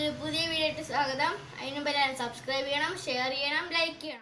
ഒരു പുതിയ വീഡിയോ ആയിട്ട് സ്വാഗതം അതിന് മുമ്പ് എല്ലാവരും സബ്സ്ക്രൈബ് ചെയ്യണം ഷെയർ ചെയ്യണം ലൈക്ക് ചെയ്യണം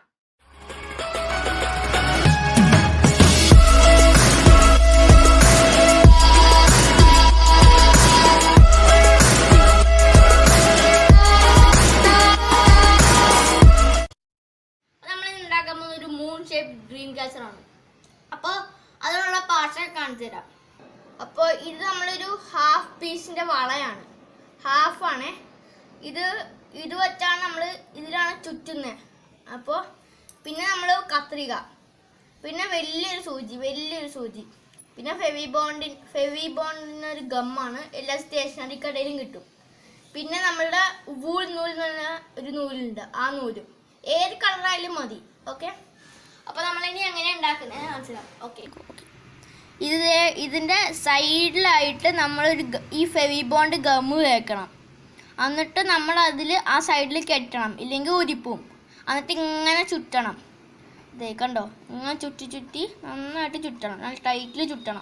നമ്മൾ ഉണ്ടാക്കാൻ പോകുന്ന ഒരു മൂൺ ഷേപ്പ് ഡ്രീം ക്യാച്ചർ ആണ് അപ്പോൾ അതിനുള്ള പാർട്സ് കാണിച്ചു തരാം അപ്പോൾ ഇത് നമ്മളൊരു ഹാഫ് പീസിന്റെ വളയാണ് ഹാഫ് ആണ് ഇത് ഇത് വെച്ചാണ് നമ്മൾ ഇതിലാണ് ചുറ്റുന്നത് അപ്പോൾ പിന്നെ നമ്മൾ കത്രിക പിന്നെ വലിയൊരു സൂചി വലിയൊരു സൂചി പിന്നെ ഫെവി ബോണ്ടിൻ ഫെവി ബോണ്ടിന് ഒരു ഗമ്മാണ് എല്ലാ സ്റ്റേഷനറി കടയിലും കിട്ടും പിന്നെ നമ്മളുടെ വൂൾ നൂൽ എന്ന് പറഞ്ഞ ഒരു നൂലുണ്ട് ആ നൂല് ഏത് കളറായാലും മതി ഓക്കെ അപ്പൊ നമ്മളിനി എങ്ങനെ ഉണ്ടാക്കുന്നത് മനസ്സിലാവും ഓക്കെ ഇത് ദേ ഇതിന്റെ സൈഡിലായിട്ട് നമ്മളൊരു ഗ- ഈ ഫെവി ബോണ്ട് ഗമ്മ് വെക്കണം എന്നിട്ട് നമ്മൾ അതിൽ ആ സൈഡിൽ കെട്ടണം ഇല്ലെങ്കിൽ ഉരിപ്പും എന്നിട്ട് ഇങ്ങനെ ചുറ്റണം ദേ കണ്ടോ ഇങ്ങനെ ചുറ്റി ചുറ്റി നന്നായിട്ട് ചുറ്റണം നല്ല ടൈറ്റിൽ ചുറ്റണം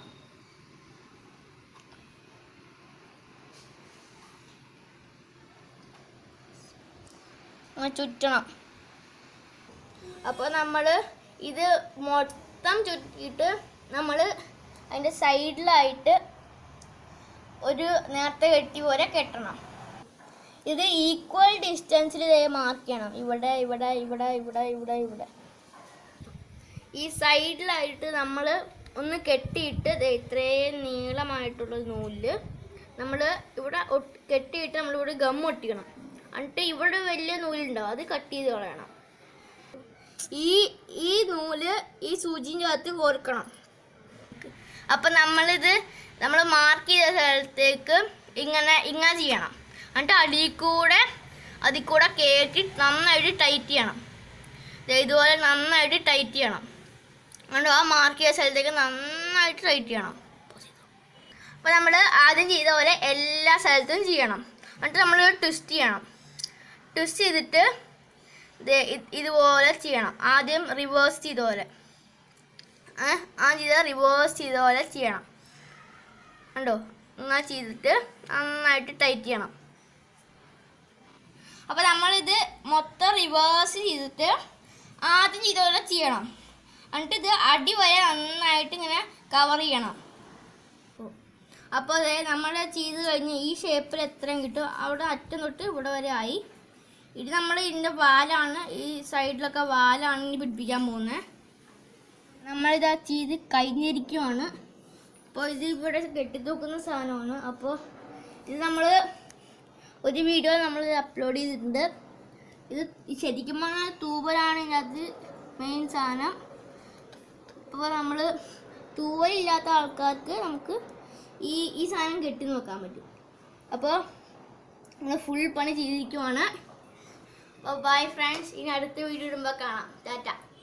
അങ്ങനെ ചുറ്റണം അപ്പോൾ നമ്മൾ ഇത് മൊത്തം ചുറ്റിയിട്ട് നമ്മൾ അതിൻ്റെ സൈഡിലായിട്ട് ഒരു നേരത്തെ കെട്ടി പോലെ കെട്ടണം ഇത് ഈക്വൽ ഡിസ്റ്റൻസിൽ മാർക്ക് ചെയ്യണം ഇവിടെ ഇവിടെ ഇവിടെ ഇവിടെ ഇവിടെ ഇവിടെ ഈ സൈഡിലായിട്ട് നമ്മൾ ഒന്ന് കെട്ടിയിട്ട് ദേ ഇത്രയും നീളമായിട്ടുള്ള നൂല് നമ്മൾ ഇവിടെ ഒട്ട്- കെട്ടിയിട്ട് നമ്മളിവിടെ ഗം ഒട്ടിക്കണം എന്നിട്ട് ഇവിടെ വലിയ നൂലുണ്ടാവും അത് കട്ട് ചെയ്ത് കളയണം ഈ ഈ നൂല് ഈ സൂചിൻ്റെ അകത്ത് കോർക്കണം അപ്പം നമ്മളിത് നമ്മൾ മാർക്ക് ചെയ്ത സ്ഥലത്തേക്ക് ഇങ്ങനെ ഇങ്ങനെ ചെയ്യണം എന്നിട്ട് അടിയിൽ കൂടെ അതിൽ കൂടെ കയറ്റി നന്നായിട്ട് ടൈറ്റ് ചെയ്യണം ദേ ഇതുപോലെ നന്നായിട്ട് ടൈറ്റ് ചെയ്യണം എന്നിട്ട് ആ മാർക്ക് ചെയ്ത സ്ഥലത്തേക്ക് നന്നായിട്ട് ടൈറ്റ് ചെയ്യണം അപ്പോൾ നമ്മൾ ആദ്യം ചെയ്ത പോലെ എല്ലാ സ്ഥലത്തും ചെയ്യണം എന്നിട്ട് നമ്മൾ ട്വിസ്റ്റ് ചെയ്യണം ട്വിസ്റ്റ് ചെയ്തിട്ട് ദേ ഇത് ഇതുപോലെ ചെയ്യണം ആദ്യം റിവേഴ്സ് ചെയ്ത പോലെ ഏ ആദ്യം ചെയ്ത റിവേഴ്സ് ചെയ്ത പോലെ ചെയ്യണം കണ്ടോ ഇങ്ങനെ ചെയ്തിട്ട് നന്നായിട്ട് ടൈറ്റ് ചെയ്യണം അപ്പോൾ നമ്മളിത് മൊത്തം റിവേഴ്സ് ചെയ്തിട്ട് ആദ്യം ചെയ്ത പോലെ ചെയ്യണം എന്നിട്ട് ഇത് അടി വരെ നന്നായിട്ട് ഇങ്ങനെ കവർ ചെയ്യണം അപ്പോൾ അതെ നമ്മൾ ചെയ്ത് കഴിഞ്ഞ് ഈ ഷേപ്പിൽ എത്രയും കിട്ടും അവിടെ അറ്റം തൊട്ട് ഇവിടെ വരെ ആയി ഇത് നമ്മൾ ഇതിൻ്റെ വാലാണ് ഈ സൈഡിലൊക്കെ വാലാണ് ഇനി പിടിപ്പിക്കാൻ പോകുന്നത് നമ്മളിത് ചെയ്ത് കഴിഞ്ഞിരിക്കുവാണ് അപ്പോൾ ഇത് ഇവിടെ കെട്ടിത്തൂക്കുന്ന സാധനമാണ് അപ്പോൾ ഇത് നമ്മൾ ഒരു വീഡിയോ നമ്മൾ അപ്ലോഡ് ചെയ്തിട്ടുണ്ട് ഇത് ശരിക്കും പറഞ്ഞാൽ തൂവലാണ് ഇതിനകത്ത് മെയിൻ സാധനം അപ്പോൾ നമ്മൾ തൂവലില്ലാത്ത ആൾക്കാർക്ക് നമുക്ക് ഈ ഈ സാധനം കെട്ടി നോക്കാൻ പറ്റും അപ്പോൾ നമ്മൾ ഫുൾ പണി ചെയ്തിരിക്കുവാണ് അപ്പോൾ ബൈ ഫ്രണ്ട്സ് ഇനി അടുത്ത വീഡിയോ ഇടുമ്പോൾ കാണാം ടാറ്റ